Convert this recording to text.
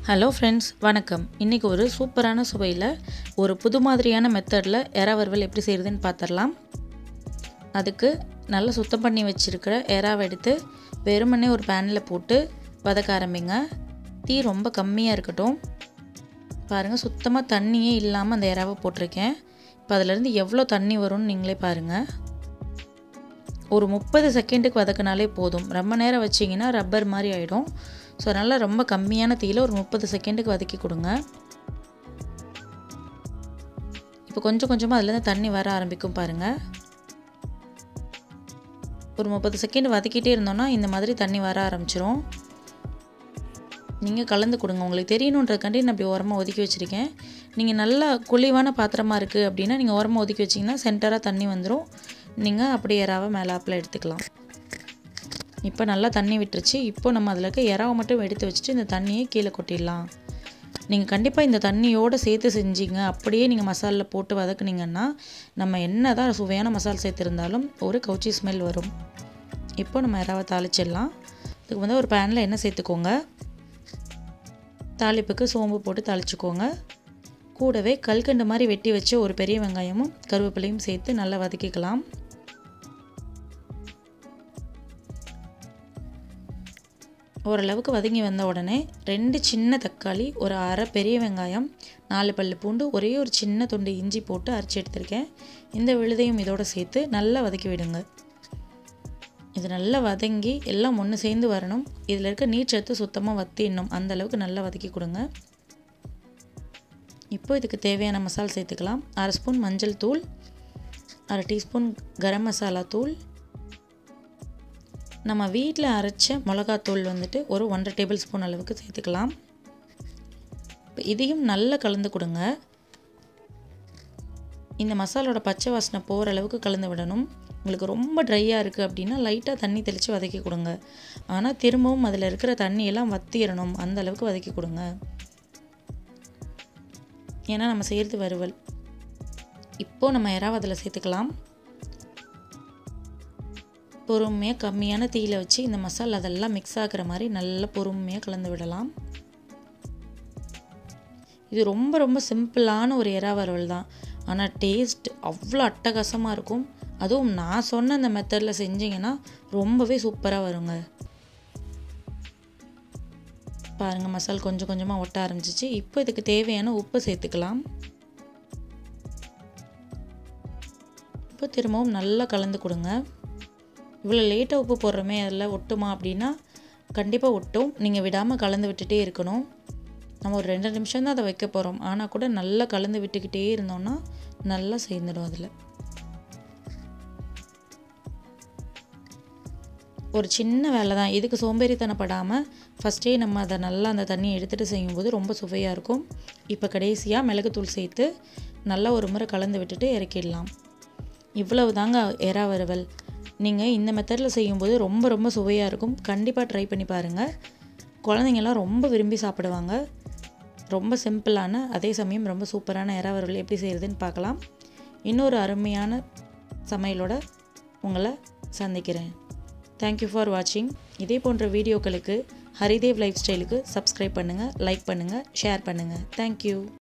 hello friends வணக்கம் இன்றைக்கி ஒரு சூப்பரான சுவையில் ஒரு புது மாதிரியான மெத்தடில் எறா வறுவல் எப்படி செய்கிறதுன்னு பார்த்துடலாம் அதுக்கு நல்லா சுத்தம் பண்ணி வச்சுருக்கிற எறாவை எடுத்து வெறுமனே ஒரு பேனில் போட்டு வதக்க ஆரம்பிங்க தீ ரொம்ப கம்மியாக இருக்கட்டும் பாருங்கள் சுத்தமாக தண்ணியே இல்லாமல் அந்த எறாவை போட்டிருக்கேன் இப்போ அதிலேருந்து எவ்வளோ தண்ணி வரும்னு நீங்களே பாருங்கள் ஒரு முப்பது செகண்டுக்கு வதக்கினாலே போதும் ரொம்ப நேரம் வச்சிங்கன்னா ரப்பர் மாதிரி ஆகிடும் ஸோ அதனால் ரொம்ப கம்மியான தீயில் ஒரு முப்பது செகண்டுக்கு வதக்கி கொடுங்க இப்போ கொஞ்சம் கொஞ்சமாக அதுலேருந்து தண்ணி வர ஆரம்பிக்கும் பாருங்கள் ஒரு முப்பது செகண்ட் வதக்கிட்டே இருந்தோன்னா இந்த மாதிரி தண்ணி வர ஆரம்பிச்சிரும் நீங்கள் கலந்து கொடுங்க உங்களுக்கு தெரியணுன்றதுக்காண்டி நான் இப்படி ஓரமாக ஒதுக்கி வச்சுருக்கேன் நீங்கள் நல்லா குழிவான பாத்திரமாக இருக்குது அப்படின்னா நீங்கள் ஓரமாக ஒதுக்கி வச்சிங்கன்னா சென்டராக தண்ணி வந்துடும் நீங்கள் அப்படியே எறாவை மேலாப்பில் எடுத்துக்கலாம் இப்போ நல்லா தண்ணி விட்டுருச்சு இப்போ நம்ம அதில் இருக்க எறாவை மட்டும் எடுத்து வச்சுட்டு இந்த தண்ணியை கீழே கொட்டிடலாம் நீங்கள் கண்டிப்பாக இந்த தண்ணியோடு சேர்த்து செஞ்சீங்க அப்படியே நீங்கள் மசாலில் போட்டு வதக்குனீங்கன்னா நம்ம என்ன தான் சுவையான மசாலா சேர்த்துருந்தாலும் ஒரு கவுச்சி ஸ்மெல் வரும் இப்போ நம்ம எறாவை தாளிச்சிடலாம் இதுக்கு வந்து ஒரு பேனில் எண்ணெய் சேர்த்துக்கோங்க தாளிப்புக்கு சோம்பு போட்டு தாளிச்சுக்கோங்க கூடவே கல்கண்டு மாதிரி வெட்டி வச்சு ஒரு பெரிய வெங்காயமும் கருவேப்பிலையும் சேர்த்து நல்லா வதக்கிக்கலாம் ஓரளவுக்கு வதங்கி வந்த உடனே ரெண்டு சின்ன தக்காளி ஒரு அரை பெரிய வெங்காயம் நாலு பல் பூண்டு ஒரே ஒரு சின்ன துண்டு இஞ்சி போட்டு அரைச்சி எடுத்திருக்கேன் இந்த விழுதையும் இதோடு சேர்த்து நல்லா வதக்கி விடுங்க இது நல்லா வதங்கி எல்லாம் ஒன்று சேர்ந்து வரணும் இதில் இருக்க நீர்ச்சத்து சுத்தமாக வத்திடணும் அந்த அளவுக்கு நல்லா வதக்கி கொடுங்க இப்போ இதுக்கு தேவையான மசாலா சேர்த்துக்கலாம் அரை ஸ்பூன் மஞ்சள் தூள் அரை டீஸ்பூன் கரம் மசாலா தூள் நம்ம வீட்டில் அரைச்ச மிளகாத்தூள் வந்துட்டு ஒரு ஒன்றரை டேபிள் ஸ்பூன் அளவுக்கு சேர்த்துக்கலாம் இப்போ இதையும் நல்லா கலந்து கொடுங்க இந்த மசாலோட பச்சை வாசனை போகிற அளவுக்கு கலந்து விடணும் உங்களுக்கு ரொம்ப ட்ரையாக இருக்குது அப்படின்னா லைட்டாக தண்ணி தெளித்து வதக்கி கொடுங்க ஆனால் திரும்பவும் அதில் இருக்கிற தண்ணியெல்லாம் வத்திடணும் அந்த அளவுக்கு வதக்கி கொடுங்க ஏன்னா நம்ம செய்கிறது வறுவல் இப்போது நம்ம எறாவை அதில் சேர்த்துக்கலாம் பொறுமையாக கம்மியான தீயில் வச்சு இந்த மசாலா அதெல்லாம் மிக்ஸ் ஆகிற மாதிரி நல்லா பொறுமையாக கலந்து விடலாம் இது ரொம்ப ரொம்ப சிம்பிளான ஒரு எறா வறுவல் தான் ஆனால் டேஸ்ட் அவ்வளோ அட்டகாசமாக இருக்கும் அதுவும் நான் சொன்ன அந்த மெத்தடில் செஞ்சிங்கன்னா ரொம்பவே சூப்பராக வருங்க பாருங்கள் மசால் கொஞ்சம் கொஞ்சமாக ஒட்ட ஆரம்பிச்சிச்சு இப்போ இதுக்கு தேவையான உப்பு சேர்த்துக்கலாம் இப்போ திரும்பவும் நல்லா கலந்து கொடுங்க இவ்வளோ லேட்டாக உப்பு போடுறோமே அதில் ஒட்டுமா அப்படின்னா கண்டிப்பாக ஒட்டும் நீங்கள் விடாமல் கலந்து விட்டுட்டே இருக்கணும் நம்ம ஒரு ரெண்டு நிமிஷம் தான் அதை வைக்க போகிறோம் ஆனால் கூட நல்லா கலந்து விட்டுக்கிட்டே இருந்தோம்னா நல்லா சேர்ந்துடும் அதில் ஒரு சின்ன வேலை தான் இதுக்கு சோம்பேறித்தனப்படாமல் ஃபஸ்ட்டே நம்ம அதை நல்லா அந்த தண்ணியை எடுத்துகிட்டு செய்யும்போது ரொம்ப சுவையாக இருக்கும் இப்போ கடைசியாக மிளகுத்தூள் சேர்த்து நல்லா ஒரு முறை கலந்து விட்டுட்டு இறக்கிடலாம் இவ்வளவு தாங்க எறா வறுவல் நீங்கள் இந்த மெத்தடில் செய்யும்போது ரொம்ப ரொம்ப சுவையாக இருக்கும் கண்டிப்பாக ட்ரை பண்ணி பாருங்கள் குழந்தைங்கள்லாம் ரொம்ப விரும்பி சாப்பிடுவாங்க ரொம்ப சிம்பிளான அதே சமயம் ரொம்ப சூப்பரான எறா வறுவல் எப்படி செய்கிறதுன்னு பார்க்கலாம் இன்னொரு அருமையான சமையலோட உங்களை சந்திக்கிறேன் தேங்க்யூ ஃபார் வாட்சிங் இதே போன்ற வீடியோக்களுக்கு ஹரிதேவ் லைஃப் ஸ்டைலுக்கு சப்ஸ்கிரைப் பண்ணுங்கள் லைக் பண்ணுங்கள் ஷேர் பண்ணுங்கள் தேங்க்யூ